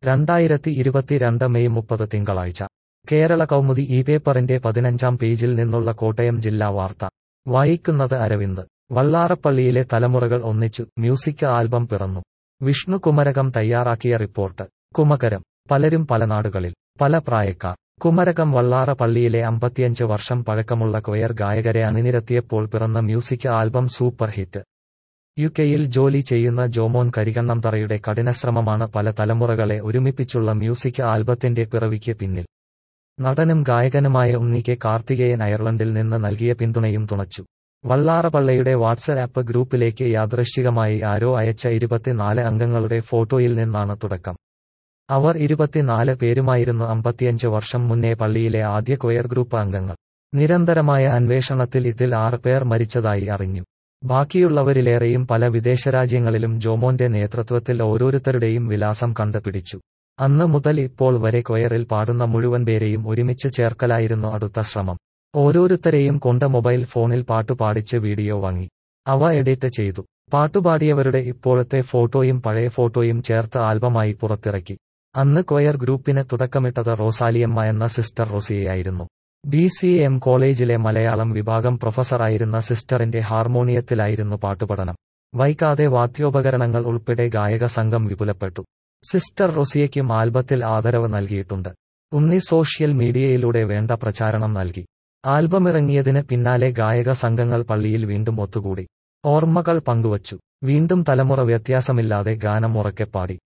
രണ്ടായിരത്തി ഇരുപത്തിരണ്ട് മെയ് മുപ്പത് തിങ്കളാഴ്ച കേരള കൗമുദി ഈ പേപ്പറിന്റെ പതിനഞ്ചാം പേജിൽ നിന്നുള്ള കോട്ടയം ജില്ലാ വാർത്ത വായിക്കുന്നത് അരവിന്ദ് വള്ളാറപ്പള്ളിയിലെ തലമുറകൾ ഒന്നിച്ചു മ്യൂസിക് ആൽബം പിറന്നു വിഷ്ണു കുമരകം തയ്യാറാക്കിയ റിപ്പോർട്ട് കുമകരം പലരും പല നാടുകളിൽ പല പ്രായക്കാർ കുമരകം വള്ളാറ പള്ളിയിലെ അമ്പത്തിയഞ്ച് വർഷം പഴക്കമുള്ള ക്വയർ ഗായകരെ അണിനിരത്തിയപ്പോൾ പിറന്ന മ്യൂസിക് ആൽബം സൂപ്പർ ഹിറ്റ് യുകെയിൽ ജോലി ചെയ്യുന്ന ജോമോൻ കരികണ്ണംതറയുടെ കഠിനശ്രമമാണ് പല തലമുറകളെ ഒരുമിപ്പിച്ചുള്ള മ്യൂസിക് ആൽബത്തിന്റെ പിറവിക്ക് പിന്നിൽ നടനും ഗായകനുമായ ഉണ്ണിക്ക് കാർത്തികേയൻ അയർലൻഡിൽ നിന്ന് നൽകിയ പിന്തുണയും തുണച്ചു വള്ളാറപള്ളയുടെ വാട്സ്ആപ്പ് ഗ്രൂപ്പിലേക്ക് യാദൃശ്ചികമായി ആരോ അയച്ച ഇരുപത്തിനാല് അംഗങ്ങളുടെ ഫോട്ടോയിൽ നിന്നാണ് തുടക്കം അവർ ഇരുപത്തിനാല് പേരുമായിരുന്നു അമ്പത്തിയഞ്ച് വർഷം മുന്നേ പള്ളിയിലെ ആദ്യ കൊയർ ഗ്രൂപ്പ് അംഗങ്ങൾ നിരന്തരമായ അന്വേഷണത്തിൽ ഇതിൽ ആറ് പേർ മരിച്ചതായി അറിഞ്ഞു ബാക്കിയുള്ളവരിലേറെയും പല വിദേശരാജ്യങ്ങളിലും ജോമോന്റെ നേതൃത്വത്തിൽ ഓരോരുത്തരുടെയും വിലാസം കണ്ടുപിടിച്ചു അന്ന് മുതൽ ഇപ്പോൾ വരെ കൊയറിൽ പാടുന്ന മുഴുവൻ പേരെയും ഒരുമിച്ച് ചേർക്കലായിരുന്നു അടുത്ത ശ്രമം ഓരോരുത്തരെയും കൊണ്ട് മൊബൈൽ ഫോണിൽ പാട്ടുപാടിച്ച് വീഡിയോ വാങ്ങി അവ എഡിറ്റ് ചെയ്തു പാട്ടുപാടിയവരുടെ ഇപ്പോഴത്തെ ഫോട്ടോയും പഴയ ഫോട്ടോയും ചേർത്ത് ആൽബമായി പുറത്തിറക്കി അന്ന് കൊയർ ഗ്രൂപ്പിന് തുടക്കമിട്ടത് റോസാലിയമ്മ എന്ന സിസ്റ്റർ റോസിയയായിരുന്നു ബി സി എം കോളേജിലെ മലയാളം വിഭാഗം പ്രൊഫസറായിരുന്ന സിസ്റ്ററിന്റെ ഹാർമോണിയത്തിലായിരുന്നു പാട്ടുപഠനം വൈകാതെ വാദ്യോപകരണങ്ങൾ ഉൾപ്പെടെ ഗായക സംഘം വിപുലപ്പെട്ടു സിസ്റ്റർ റൊസിയയ്ക്കും ആൽബത്തിൽ ആദരവ് നൽകിയിട്ടുണ്ട് ഉണ്ണി സോഷ്യൽ മീഡിയയിലൂടെ വേണ്ട പ്രചാരണം നൽകി ആൽബമിറങ്ങിയതിന് പിന്നാലെ ഗായക സംഘങ്ങൾ പള്ളിയിൽ വീണ്ടും ഒത്തുകൂടി ഓർമ്മകൾ പങ്കുവച്ചു വീണ്ടും തലമുറ വ്യത്യാസമില്ലാതെ ഗാനം ഉറക്കെ പാടി